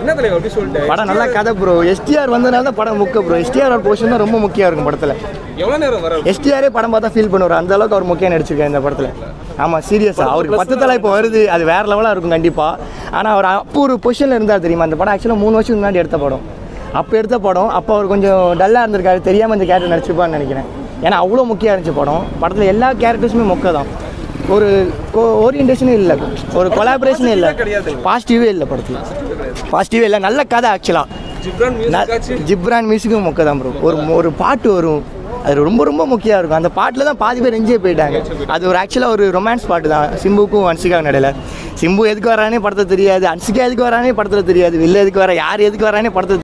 என்ன தலைவர் அப்படி சொல்லிட்டு படம் நல்லா கதை ப்ரோ எஸ்டிஆர் வந்ததுனால தான் படம் முக்கியம் ப்ரோ எஸ்டிஆர் போர்ஷன் தான் ரொம்ப முக்கியம் இருக்கும் படத்தில் எவ்வளவு நேரம் வர எஸ்டிஆரே படம் பார்த்தா ஃபீல் பண்ணுவார் அந்த அளவுக்கு அவர் முக்கியம் நடிச்சிருக்காரு இந்த படத்தில் ஆமாம் சீரியஸாக அவருக்கு பத்து தலை இப்போ வருது அது வேற லெவலாக இருக்கும் கண்டிப்பாக ஆனால் அவர் அப்போ ஒரு பொசிஷனில் இருந்தார் தெரியுமா அந்த படம் ஆக்சுவலாக மூணு வருஷம் முன்னாடி எடுத்த படம் அப்போ எடுத்த படம் அப்போ அவர் கொஞ்சம் டல்லாக இருந்திருக்காரு தெரியாமல் இந்த கேரக்டர் நடிச்சிருப்பான்னு நினைக்கிறேன் ஏன்னா அவ்வளோ முக்கியம் இருந்துச்சு படம் படத்தில் எல்லா கேரக்டர்ஸுமே மொக்க தான் ஒரு ஓரியன்டேஷனே இல்லை ஒரு கொலாபரேஷனே இல்லை பாசிட்டிவே இல்லை படத்தில் பாசிட்டிவே இல்லை நல்ல கதை ஆக்சுவலாக ஜிப்ரான் மியூசிக் ஆச்சு ஜிப்ரான் மியூசிக்கும் மொக்க தான் ப்ரோ ஒரு ஒரு பாட்டு வரும் அது ரொம்ப ரொம்ப முக்கியம் இருக்கும் அந்த பாட்டில் தான் பாதி பேர் என்ஜாய் போயிட்டாங்க அது ஒரு ஆக்சுவலாக ஒரு ரொமான்ஸ் பாட்டு தான் சிம்புக்கும் அன்சிகாவும் நடையில சிம்பு எதுக்கு வரானே படத்தில் தெரியாது அன்சிகா எதுக்கு வரானே படத்தில் தெரியாது வில்ல எதுக்கு வர யார் எதுக்கு வரானே படத்தில்